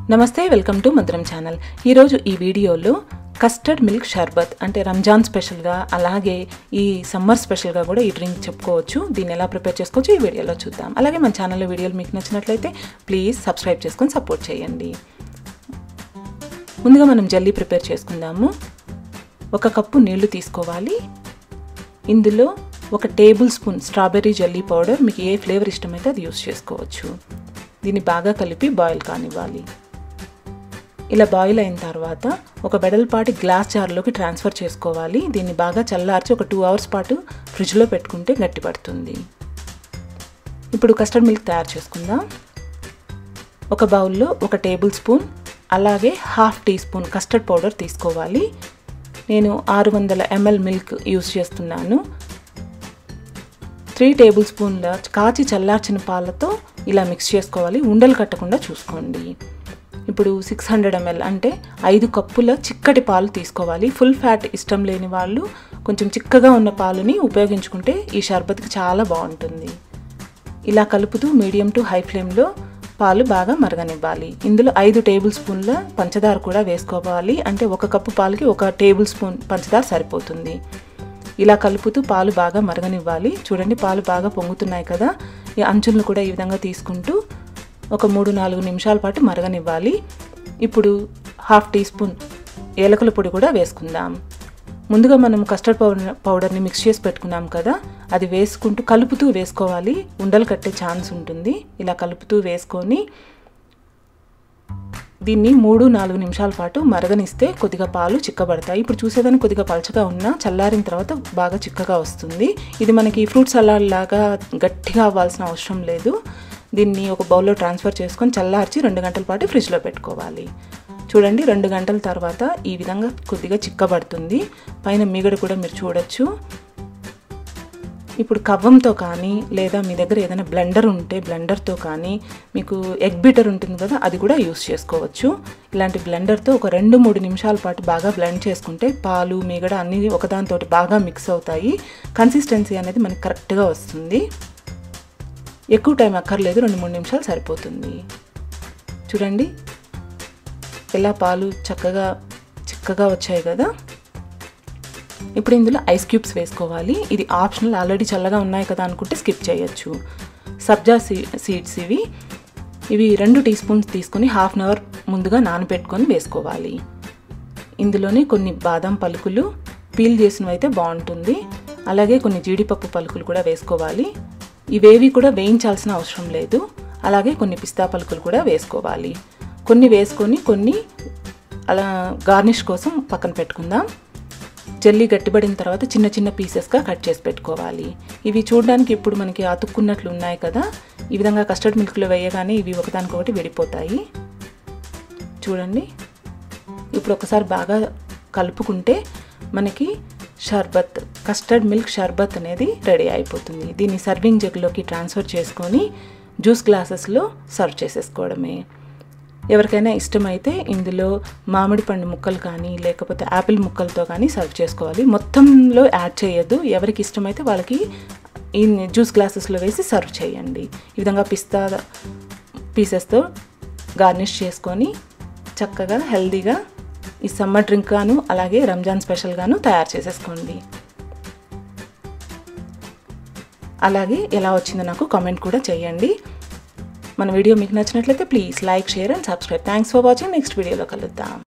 నమస్తే welcome to మధురం channel ఈరోజు ఈ వీడియోలో కస్టర్డ్ మిల్క్ షర్బత్ అంటే రంజాన్ స్పెషల్గా అలాగే ఈ సమ్మర్ స్పెషల్గా కూడా ఈ డ్రింక్ చెప్పుకోవచ్చు దీన్ని ఎలా ప్రిపేర్ చేసుకోవచ్చు ఈ వీడియోలో చూద్దాం అలాగే మన ఛానల్లో వీడియోలు మీకు నచ్చినట్లయితే ప్లీజ్ సబ్స్క్రైబ్ చేసుకొని సపోర్ట్ చేయండి ముందుగా మనం జల్లీ ప్రిపేర్ చేసుకుందాము ఒక కప్పు నీళ్లు తీసుకోవాలి ఇందులో ఒక tablespoon strawberry jelly powder మీకు ఏ ఫ్లేవర్ ఇష్టమైతే అది యూస్ చేసుకోవచ్చు దీన్ని బాగా కలిపి బాయిల్ కానివ్వాలి ఇలా బాయిల్ అయిన తర్వాత ఒక వెడల్పాటి గ్లాస్ జార్లోకి ట్రాన్స్ఫర్ చేసుకోవాలి దీన్ని బాగా చల్లార్చి ఒక టూ అవర్స్ పాటు ఫ్రిడ్జ్లో పెట్టుకుంటే గట్టిపడుతుంది ఇప్పుడు కస్టర్డ్ మిల్క్ తయారు చేసుకుందాం ఒక బౌల్లో ఒక టేబుల్ స్పూన్ అలాగే half teaspoon custard powder తీసుకోవాలి నేను ఆరు వందల ఎంఎల్ మిల్క్ యూస్ చేస్తున్నాను త్రీ టేబుల్ స్పూన్ల కాచి చల్లార్చిన పాలతో ఇలా మిక్స్ చేసుకోవాలి ఉండలు కట్టకుండా చూసుకోండి ఇప్పుడు సిక్స్ హండ్రెడ్ ఎంఎల్ అంటే ఐదు కప్పుల చిక్కటి పాలు తీసుకోవాలి ఫుల్ ఫ్యాట్ ఇష్టం లేని వాళ్ళు కొంచెం చిక్కగా ఉన్న పాలుని ఉపయోగించుకుంటే ఈ షర్బత్కి చాలా బాగుంటుంది ఇలా కలుపుతూ మీడియం టు హై ఫ్లేమ్లో పాలు బాగా మరగనివ్వాలి ఇందులో ఐదు టేబుల్ స్పూన్ల పంచదార కూడా వేసుకోవాలి అంటే ఒక కప్పు పాలకి ఒక టేబుల్ స్పూన్ పంచదార సరిపోతుంది ఇలా కలుపుతూ పాలు బాగా మరగనివ్వాలి చూడండి పాలు బాగా పొంగుతున్నాయి కదా ఈ అంచులను కూడా ఈ విధంగా తీసుకుంటూ ఒక మూడు నాలుగు నిమిషాల పాటు మరగనివ్వాలి ఇప్పుడు హాఫ్ టీ స్పూన్ ఏలకల పొడి కూడా వేసుకుందాం ముందుగా మనం కస్టర్డ్ పౌడర్ పౌడర్ని మిక్స్ చేసి పెట్టుకున్నాం కదా అది వేసుకుంటూ కలుపుతూ వేసుకోవాలి ఉండలు కట్టే ఛాన్స్ ఉంటుంది ఇలా కలుపుతూ వేసుకొని దీన్ని మూడు నాలుగు నిమిషాల పాటు మరగనిస్తే కొద్దిగా పాలు చిక్కబడతాయి ఇప్పుడు చూసేదానికి కొద్దిగా పలచగా ఉన్నా చల్లారిన తర్వాత బాగా చిక్కగా వస్తుంది ఇది మనకి ఫ్రూట్ సలాడ్ లాగా గట్టిగా అవ్వాల్సిన అవసరం లేదు దీన్ని ఒక బౌల్లో ట్రాన్స్ఫర్ చేసుకొని చల్లార్చి రెండు గంటల పాటు ఫ్రిడ్జ్లో పెట్టుకోవాలి చూడండి రెండు గంటల తర్వాత ఈ విధంగా కొద్దిగా చిక్కబడుతుంది పైన మీగడ కూడా మీరు చూడొచ్చు ఇప్పుడు కవ్వంతో కానీ లేదా మీ దగ్గర ఏదైనా బ్లెండర్ ఉంటే బ్లెండర్తో కానీ మీకు ఎగ్ బీటర్ ఉంటుంది కదా అది కూడా యూస్ చేసుకోవచ్చు ఇలాంటి బ్లెండర్తో ఒక రెండు మూడు నిమిషాల పాటు బాగా బ్లెండ్ చేసుకుంటే పాలు మీగడ అన్నీ ఒకదానితో బాగా మిక్స్ అవుతాయి కన్సిస్టెన్సీ అనేది మనకి కరెక్ట్గా వస్తుంది ఎక్కువ టైం అక్కర్లేదు రెండు మూడు నిమిషాలు సరిపోతుంది చూడండి ఎలా పాలు చక్కగా చిక్కగా వచ్చాయి కదా ఇప్పుడు ఇందులో ఐస్ క్యూబ్స్ వేసుకోవాలి ఇది ఆప్షనల్ ఆల్రెడీ చల్లగా ఉన్నాయి కదా అనుకుంటే స్కిప్ చేయొచ్చు సబ్జా సీ సీడ్స్ ఇవి ఇవి రెండు టీ స్పూన్స్ తీసుకొని హాఫ్ అన్ అవర్ ముందుగా నానబెట్టుకొని వేసుకోవాలి ఇందులోనే కొన్ని బాదం పలుకులు పీల్ చేసినవి అయితే బాగుంటుంది అలాగే కొన్ని జీడిపప్పు పలుకులు కూడా వేసుకోవాలి ఇవేవి కూడా వేయించాల్సిన అవసరం లేదు అలాగే కొన్ని పిస్తా పలుకులు కూడా వేసుకోవాలి కొన్ని వేసుకొని కొన్ని అలా గార్నిష్ కోసం పక్కన పెట్టుకుందాం జల్లీ గట్టిపడిన తర్వాత చిన్న చిన్న పీసెస్గా కట్ చేసి పెట్టుకోవాలి ఇవి చూడడానికి ఇప్పుడు మనకి అతుక్కున్నట్లు ఉన్నాయి కదా ఈ విధంగా కస్టర్డ్ మిల్క్లో వేయగానే ఇవి ఒకదానికొకటి విడిపోతాయి చూడండి ఇప్పుడు ఒకసారి బాగా కలుపుకుంటే మనకి షర్బత్ కస్టర్డ్ మిల్క్ షర్బత్ అనేది రెడీ అయిపోతుంది దీన్ని సర్వింగ్ జగ్లోకి ట్రాన్స్ఫర్ చేసుకొని జ్యూస్ గ్లాసెస్లో సర్వ్ చేసేసుకోవడమే ఎవరికైనా ఇష్టమైతే ఇందులో మామిడి పండు ముక్కలు కానీ లేకపోతే యాపిల్ ముక్కలతో కానీ సర్వ్ చేసుకోవాలి మొత్తంలో యాడ్ చేయొద్దు ఎవరికి ఇష్టమైతే వాళ్ళకి ఈ జ్యూస్ గ్లాసెస్లో వేసి సర్వ్ చేయండి ఈ విధంగా పిస్తా పీసెస్తో గార్నిష్ చేసుకొని చక్కగా హెల్దీగా ఈ సమ్మర్ డ్రింక్ గాను అలాగే రంజాన్ స్పెషల్గాను తయారు చేసేసుకోండి అలాగే ఎలా వచ్చిందో నాకు కామెంట్ కూడా చేయండి మన వీడియో మీకు నచ్చినట్లయితే please like share and subscribe thanks for watching next వీడియోలో కలుద్దాం